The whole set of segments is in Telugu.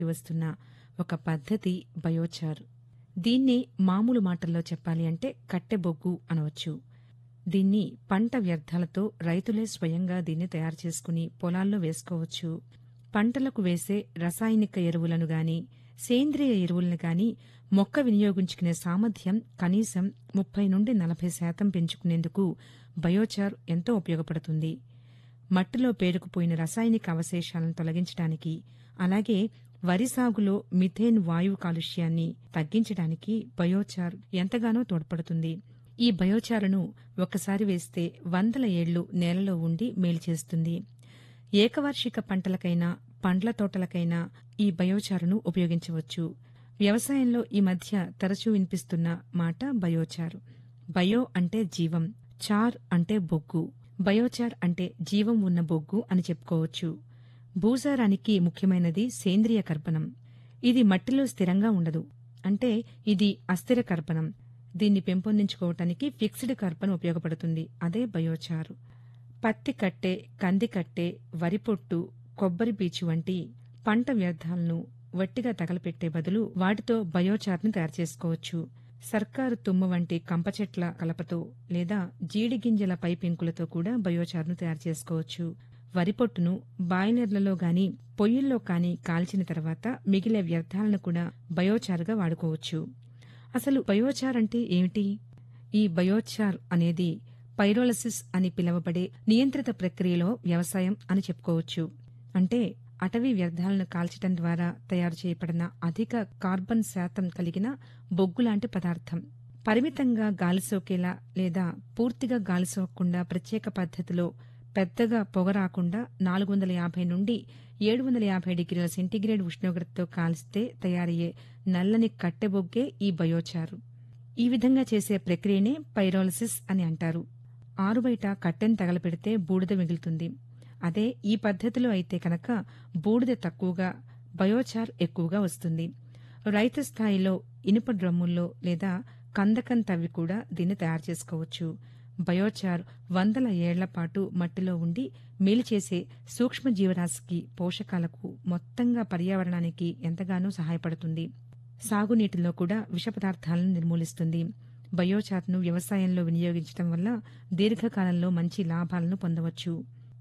వస్తున్న ఒక పద్ధతి బయోచార్ దీన్ని మామూలు మాటల్లో చెప్పాలి అంటే కట్టెబొగ్గు అనవచ్చు దీన్ని పంట వ్యర్థాలతో రైతులే స్వయంగా దీన్ని తయారు చేసుకుని పొలాల్లో వేసుకోవచ్చు పంటలకు వేసే రసాయనిక ఎరువులను గాని సేంద్రియ ఎరువులను గాని మొక్క వినియోగించుకునే సామర్థ్యం కనీసం ముప్పై నుండి నలభై శాతం పెంచుకునేందుకు బయోచార్ ఎంతో ఉపయోగపడుతుంది మట్టిలో పేరుకుపోయిన రసాయనిక అవశేషాలను తొలగించడానికి అలాగే వరి సాగులో మిథేన్ వాయువు కాలుష్యాన్ని తగ్గించడానికి బయోచార్ ఎంతగానో తోడ్పడుతుంది ఈ బయోచారును ఒకసారి వేస్తే వందల ఏళ్లు నేలలో ఉండి మేలు చేస్తుంది ఏకవార్షిక పంటలకైనా పండ్ల తోటలకైనా ఈ బయోచారును ఉపయోగించవచ్చు వ్యవసాయంలో ఈ మధ్య తరచూ వినిపిస్తున్న మాట బయోచార్ బయో అంటే జీవం చార్ అంటే బొగ్గు బయోచార్ అంటే జీవం ఉన్న బొగ్గు అని చెప్పుకోవచ్చు భూసారానికి ముఖ్యమైనది సేంద్రియ కర్బనం ఇది మట్టిలో స్థిరంగా ఉండదు అంటే ఇది అస్థిర కర్బనం దీన్ని పెంపొందించుకోవటానికి ఫిక్స్డ్ కర్బన్ ఉపయోగపడుతుంది అదే బయోచారు పత్తి కట్టె కంది కట్టె వరి పొట్టు కొబ్బరి పీచు వంటి పంట వ్యర్థాలను వట్టిగా తగలపెట్టే బదులు వాటితో బయోచార్ని తయారు చేసుకోవచ్చు సర్కారు తుమ్మ వంటి కంప చెట్ల కలపతో లేదా జీడి గింజల పై పెంకులతో కూడా బయోచార్ను తయారు చేసుకోవచ్చు వరి పొట్టును బాయిలర్లలో గాని పొయ్యిల్లో కాని కాల్చిన తర్వాత మిగిలే వ్యర్థాలను కూడా బయోచార్గా వాడుకోవచ్చు అసలు బయోచార్ అంటే ఏమిటి ఈ బయోచార్ అనేది పైరోలసిస్ అని పిలువబడే నియంత్రిత ప్రక్రియలో వ్యవసాయం అని చెప్పుకోవచ్చు అంటే అటవీ వ్యర్థాలను కాల్చడం ద్వారా తయారు చేయబడిన అధిక కార్బన్ శాతం కలిగిన బొగ్గులాంటి పదార్థం పరిమితంగా గాలి సోకేలా లేదా పూర్తిగా గాలి సోకకుండా ప్రత్యేక పద్ధతిలో పెద్దగా పొగ రాకుండా నాలుగు వందల యాభై నుండి ఏడు వందల యాభై డిగ్రీల సెంటీగ్రేడ్ ఉష్ణోగ్రతతో కాల్స్తే తయారయ్యే నల్లని కట్టెబొగ్గే ఈ బయోచారు ఈ విధంగా చేసే ప్రక్రియనే పైరోలసిస్ అని అంటారు ఆరుబయట కట్టెను తగలపెడితే బూడిద మిగులుతుంది అదే ఈ పద్ధతిలో అయితే కనుక బూడిద తక్కువగా బయోచార్ ఎక్కువగా వస్తుంది రైతు స్థాయిలో ఇనుప డ్రమ్ముల్లో లేదా కందకం తవ్వి కూడా దీన్ని తయారు చేసుకోవచ్చు బయోచార్ వందల ఏళ్ల పాటు మట్టిలో ఉండి మేలు చేసే సూక్ష్మ జీవరాశికి పోషకాలకు మొత్తంగా పర్యావరణానికి ఎంతగానో సహాయపడుతుంది సాగునీటిలో కూడా విష పదార్థాలను నిర్మూలిస్తుంది బయోచార్ను వ్యవసాయంలో వినియోగించడం వల్ల దీర్ఘకాలంలో మంచి లాభాలను పొందవచ్చు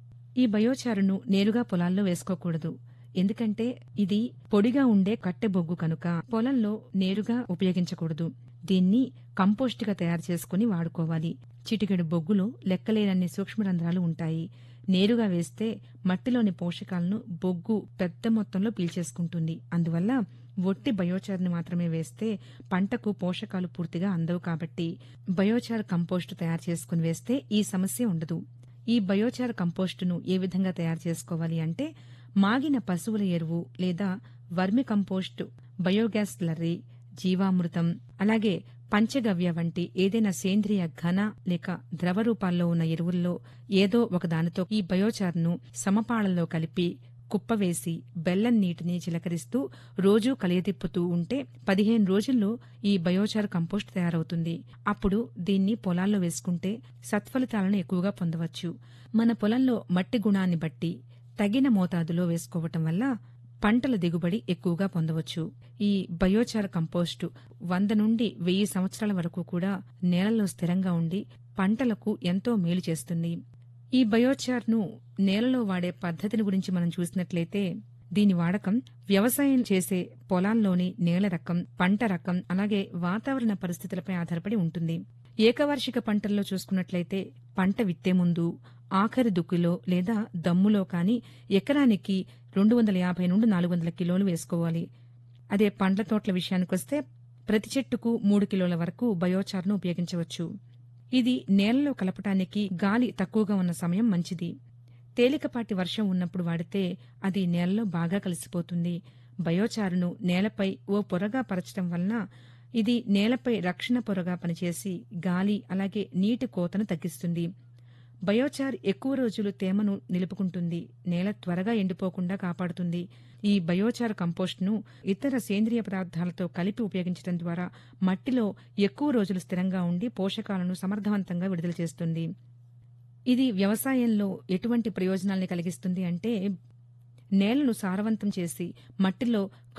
ఈ బయోచారును నేరుగా పొలాల్లో వేసుకోకూడదు ఎందుకంటే ఇది పొడిగా ఉండే కట్టె బొగ్గు కనుక పొలంలో నేరుగా ఉపయోగించకూడదు దీన్ని కంపోస్ట్గా తయారు చేసుకుని వాడుకోవాలి చిటికెడు బొగ్గులో లెక్కలేనన్ని సూక్ష్మరంధ్రాలు ఉంటాయి నేరుగా వేస్తే మట్టిలోని పోషకాలను బొగ్గు పెద్ద మొత్తంలో పీల్చేసుకుంటుంది అందువల్ల ఒట్టి బయోచార్ని మాత్రమే వేస్తే పంటకు పోషకాలు పూర్తిగా అందవు కాబట్టి బయోచార్ కంపోస్టు తయారు చేసుకుని వేస్తే ఈ సమస్య ఉండదు ఈ బయోచార్ కంపోస్టును ఏ విధంగా తయారు చేసుకోవాలి అంటే మాగిన పశువుల ఎరువు లేదా వర్మి కంపోస్టు బయోగ్యాస్ స్లర్రీ జీవామృతం అలాగే పంచగవ్య వంటి ఏదైనా సేంద్రియ ఘన లేక ద్రవ రూపాల్లో ఉన్న ఎరువుల్లో ఏదో ఒక దానితో ఈ బయోచార్ను సమపాళల్లో కలిపి కుప్పవేసి బెల్లం నీటిని చిలకరిస్తూ రోజూ కలియతిప్పుతూ ఉంటే పదిహేను రోజుల్లో ఈ బయోచార్ కంపోస్ట్ తయారవుతుంది అప్పుడు దీన్ని పొలాల్లో వేసుకుంటే సత్ఫలితాలను ఎక్కువగా పొందవచ్చు మన పొలంలో మట్టి గుణాన్ని బట్టి తగిన మోతాదులో వేసుకోవటం వల్ల పంటల దిగుబడి ఎక్కువగా పొందవచ్చు ఈ బయోచార్ కంపోస్టు వంద నుండి వెయ్యి సంవత్సరాల వరకు కూడా నేలలో స్థిరంగా ఉండి పంటలకు ఎంతో మేలు చేస్తుంది ఈ బయోచార్ను నేలలో వాడే పద్ధతిని గురించి మనం చూసినట్లయితే దీని వాడకం వ్యవసాయం చేసే పొలాల్లోని నేల రకం పంట రకం అలాగే వాతావరణ పరిస్థితులపై ఆధారపడి ఉంటుంది ఏకవార్షిక పంటల్లో చూసుకున్నట్లయితే పంట విత్తే ముందు ఆఖరి దుక్కిలో లేదా దమ్ములో కాని ఎకరానికి రెండు వందల యాభై నుండి నాలుగు వందల కిలోలు వేసుకోవాలి అదే పండ్ల తోటల విషయానికొస్తే ప్రతి చెట్టుకు మూడు కిలోల వరకు బయోచార్ను ఉపయోగించవచ్చు ఇది నేలలో కలపటానికి గాలి తక్కువగా ఉన్న సమయం మంచిది తేలికపాటి వర్షం ఉన్నప్పుడు వాడితే అది నేలలో బాగా కలిసిపోతుంది బయోచారును నేలపై ఓ పొరగా పరచడం వలన ఇది నేలపై రక్షణ పొరగా పనిచేసి గాలి అలాగే నీటి కోతను తగ్గిస్తుంది బయోచార్ ఎక్కువ రోజులు తేమను నిలుపుకుంటుంది నేల త్వరగా ఎండిపోకుండా కాపాడుతుంది ఈ బయోచార్ కంపోస్ట్ను ఇతర సేంద్రియ పదార్థాలతో కలిపి ఉపయోగించడం ద్వారా మట్టిలో ఎక్కువ రోజులు స్థిరంగా ఉండి పోషకాలను సమర్థవంతంగా విడుదల చేస్తుంది ఇది వ్యవసాయంలో ఎటువంటి ప్రయోజనాల్ని కలిగిస్తుంది అంటే నేలను సారవంతం చేసి మట్టిలో